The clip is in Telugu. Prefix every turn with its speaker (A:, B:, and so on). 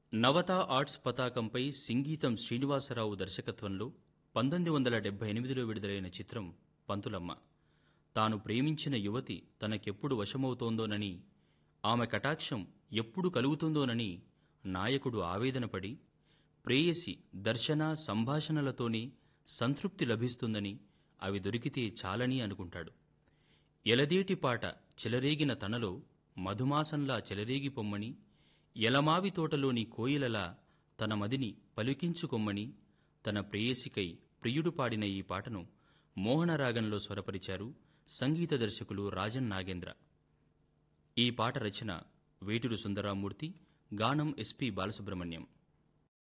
A: నవత ఆర్ట్స్ పతాకంపై సింగీతం శ్రీనివాసరావు దర్శకత్వంలో పంతొమ్మిది వందల డెబ్బై ఎనిమిదిలో విడుదలైన చిత్రం పంతులమ్మ తాను ప్రేమించిన యువతి తనకెప్పుడు వశమవుతోందోనని ఆమె కటాక్షం ఎప్పుడు కలుగుతుందోనని నాయకుడు ఆవేదనపడి ప్రేయసి దర్శన సంభాషణలతోనే సంతృప్తి లభిస్తుందని అవి దొరికితే చాలని అనుకుంటాడు ఎలదేటి పాట చెలరేగిన తనలో మధుమాసంలా చెలరేగి పొమ్మని ఎలమావి తోటలోని కోయిలలా తన మదిని పలికించుకొమ్మని తన ప్రేయసికై ప్రియుడు పాడిన ఈ పాటను మోహనరాగంలో స్వరపరిచారు సంగీత దర్శకులు రాజన్ నాగేంద్ర ఈ పాట రచన వేటూరు సుందరామూర్తి గానం ఎస్పి బాలసుబ్రహ్మణ్యం